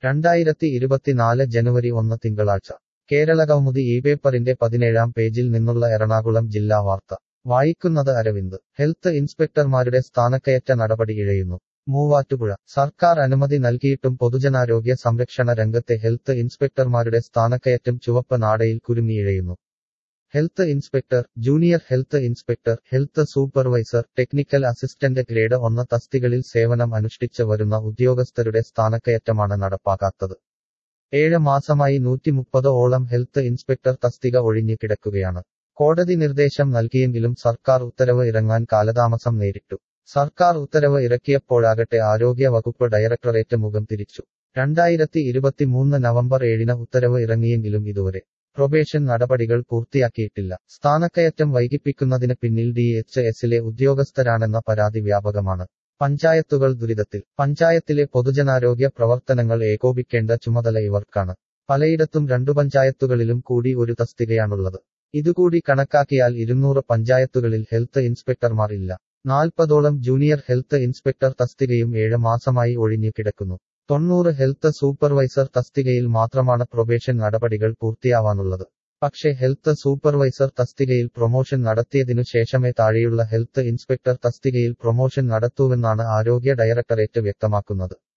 രണ്ടായിരത്തി ഇരുപത്തിനാല് ജനുവരി ഒന്ന് തിങ്കളാഴ്ച കേരളകൗമുദി ഈ പേപ്പറിന്റെ പതിനേഴാം പേജിൽ നിന്നുള്ള എറണാകുളം ജില്ലാ വാർത്ത വായിക്കുന്നത് അരവിന്ദ് ഹെൽത്ത് ഇൻസ്പെക്ടർമാരുടെ സ്ഥാനക്കയറ്റ നടപടി ഇഴയുന്നു മൂവാറ്റുപുഴ സർക്കാർ അനുമതി നൽകിയിട്ടും പൊതുജനാരോഗ്യ സംരക്ഷണ രംഗത്തെ ഹെൽത്ത് ഇൻസ്പെക്ടർമാരുടെ സ്ഥാനക്കയറ്റം ചുവപ്പ് നാടയിൽ കുരുങ്ങിയിഴയുന്നു health inspector junior health inspector health supervisor technical assistant grade ഒന്ന് തസ്തികളിൽ സേവനം അനുഷ്ഠിച്ച് വരുന്ന ഉദ്യോഗസ്ഥരുടെ സ്ഥാനക്കയറ്റമാണ് നടപ്പാക്കാത്തത് ഏഴ് മാസമായി നൂറ്റി മുപ്പത് ഓളം ഹെൽത്ത് ഇൻസ്പെക്ടർ തസ്തിക ഒഴിഞ്ഞു കിടക്കുകയാണ് കോടതി നിർദ്ദേശം നൽകിയെങ്കിലും സർക്കാർ ഉത്തരവ് ഇറങ്ങാൻ കാലതാമസം നേരിട്ടു സർക്കാർ ഉത്തരവ് ഇറക്കിയപ്പോഴാകട്ടെ ആരോഗ്യ വകുപ്പ് ഡയറക്ടറേറ്റ് മുഖം തിരിച്ചു രണ്ടായിരത്തി ഇരുപത്തിമൂന്ന് നവംബർ ഏഴിന് ഉത്തരവ് ഇറങ്ങിയെങ്കിലും ഇതുവരെ പ്രൊബേഷൻ നടപടികൾ പൂർത്തിയാക്കിയിട്ടില്ല സ്ഥാനക്കയറ്റം വൈകിപ്പിക്കുന്നതിന് പിന്നിൽ ഡി എച്ച് എസിലെ ഉദ്യോഗസ്ഥരാണെന്ന പരാതി വ്യാപകമാണ് പഞ്ചായത്തുകൾ ദുരിതത്തിൽ പഞ്ചായത്തിലെ പൊതുജനാരോഗ്യ പ്രവർത്തനങ്ങൾ ഏകോപിക്കേണ്ട ചുമതല ഇവർക്കാണ് പലയിടത്തും രണ്ടു പഞ്ചായത്തുകളിലും കൂടി ഒരു തസ്തികയാണുള്ളത് ഇതുകൂടി കണക്കാക്കിയാൽ ഇരുന്നൂറ് പഞ്ചായത്തുകളിൽ ഹെൽത്ത് ഇൻസ്പെക്ടർമാർ ഇല്ല നാൽപ്പതോളം ജൂനിയർ ഹെൽത്ത് ഇൻസ്പെക്ടർ തസ്തികയും ഏഴ് മാസമായി ഒഴിഞ്ഞു കിടക്കുന്നു തൊണ്ണൂറ് ഹെൽത്ത് സൂപ്പർവൈസർ തസ്തികയിൽ മാത്രമാണ് പ്രൊബേഷൻ നടപടികൾ പൂർത്തിയാവാനുള്ളത് പക്ഷേ ഹെൽത്ത് സൂപ്പർവൈസർ തസ്തികയിൽ പ്രൊമോഷൻ നടത്തിയതിനു ശേഷമേ താഴെയുള്ള ഹെൽത്ത് ഇൻസ്പെക്ടർ തസ്തികയിൽ പ്രൊമോഷൻ നടത്തൂവെന്നാണ് ആരോഗ്യ ഡയറക്ടറേറ്റ് വ്യക്തമാക്കുന്നത്